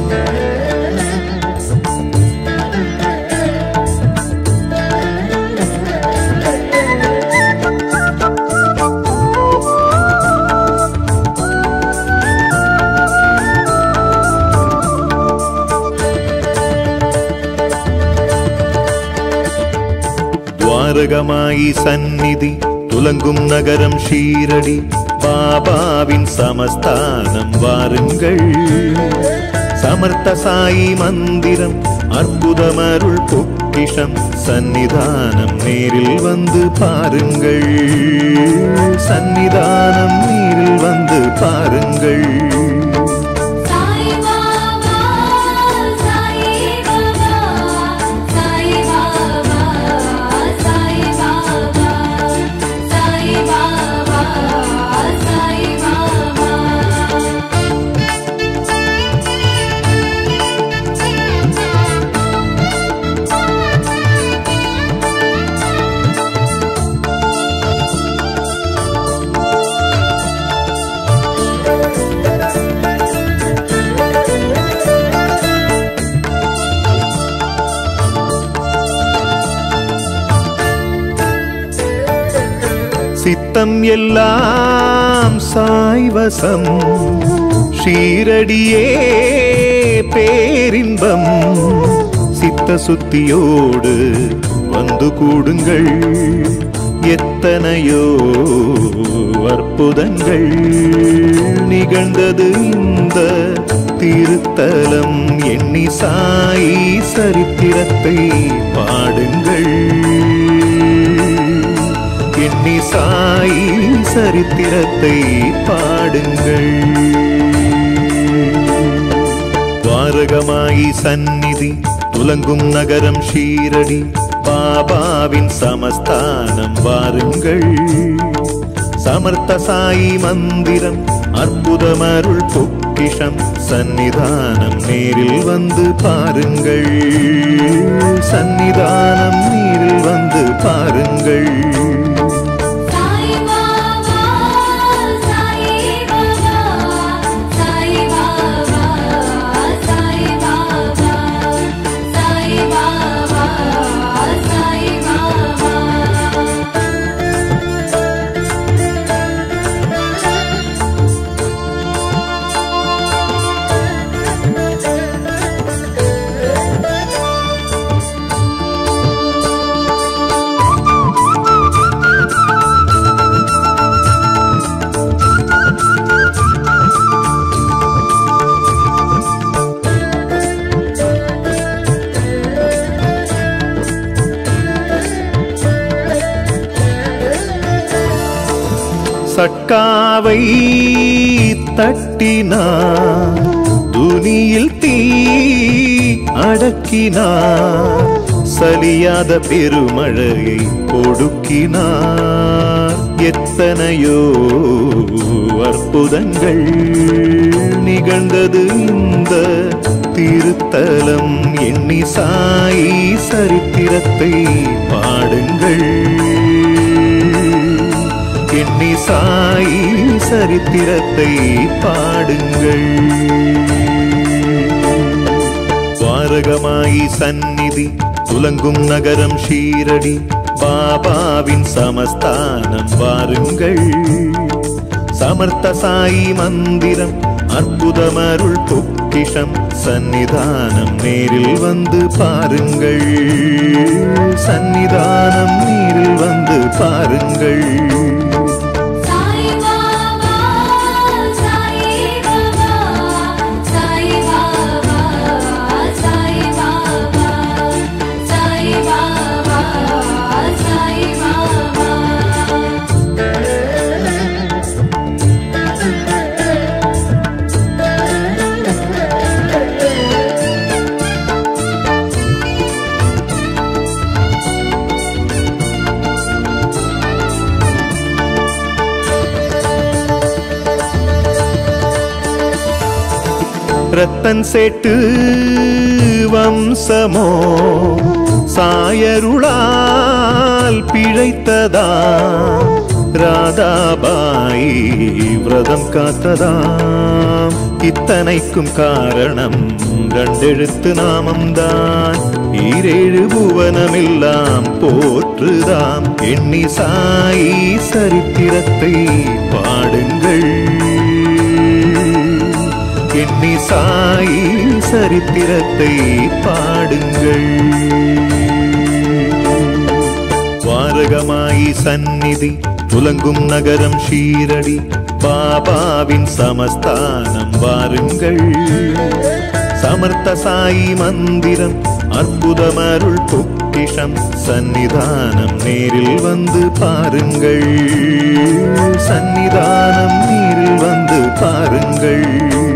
ദ്വാരകമായി സന്നിധി തുലങ്കും നഗരം ഷീരടി ബാബാവിൻ സമസ്ഥാനം വാരുങ്കൾ സമർത്ഥ സായി മന്ദിരം അർബുദമരുൾ പൊക്കിഷം സന്നിധാനം നേരിൽ വന്ന് പാരുങ്കൾ സന്നിധാനം നേരിൽ വന്ന് പാരുങ്കൾ சாய் பாபா சாய் பாபா சாய் பாபா சாய் பாபா சாய் பாபா சாய் பாபா சித்தம் எல்லாம் சாய்வசம் ஷீரடியே பேரின்பம் சித்த சுத்தியோடு வந்து கூடுங்கள் எத்தனையோ அற்புதங்கள் நிகழ்ந்தது இந்த திருத்தலம் எண்ணி சாய் சரித்திரத்தை பாடுங்கள் எண்ணி சாய் சரித்திரத்தை பாடுங்கள் வாரகமாயி சந்நிதி துலங்கும் நகரம் ஷீரடி பாபாவின் சமஸ்தானம் வாருங்கள் சமர்த்த சாயி மந்திரம் அற்புதமருள் பொக்கிஷம் சந்நிதானம் நேரில் வந்து பாருங்கள் சந்நிதானம் நேரில் வந்து பாருங்கள் சாய் பாபா சாய் பாபா சாய் பாபா சாய் பாபா சாய் பாபா சாய் பாபா சட்காவை தட்டினார் துனியில் தீ அடக்கினார் சலியாத பெருமழையை கொடுக்கினார் எத்தனையோ அற்புதங்கள் நிகழ்ந்தது இந்த திருத்தலம் எண்ணி சாய் சரித்திரத்தை பாடுங்கள் எண்ணி சாய் சரித்திரத்தை பாடுங்கள் வாரகமாயி சந்நிதி துலங்கும் நகரம் ஷீரடி பாபாவின் சமஸ்தானம் வாருங்கள் சமர்த்த சாயி மந்திரம் அற்புதமருள் பொக்கிஷம் சந்நிதானம் நேரில் வந்து பாருங்கள் சந்நிதானம் நேரில் வந்து பாருங்கள் சாய் பாபா சாய் பாபா சாய் பாபா சாய் பாபா சாய் பாபா சாய் பாபா ரத்தன் சேட்டு வம்சமோ சாயருளால் பிழைத்ததா ராதாபாயி விரதம் காத்ததாம் இத்தனைக்கும் காரணம் ரெண்டெழுத்து நாமம்தான் ஈரேழு புவனமெல்லாம் போற்றுதாம் எண்ணி சாயி சரித்திரத்தை பாடுங்கள் எண்ணி சாயி சரித்திரத்தை பாடுங்கள் வாரகமாயி சந்நிதி துலங்கும் நகரம் ஷீரடி பாபாவின் சமஸ்தானம் வாருங்கள் சமர்த்த சாயி மந்திரம் அற்புதமருள் பொக்கிஷம் சந்நிதானம் நேரில் வந்து பாருங்கள் சந்நிதானம் நேரில் வந்து பாருங்கள்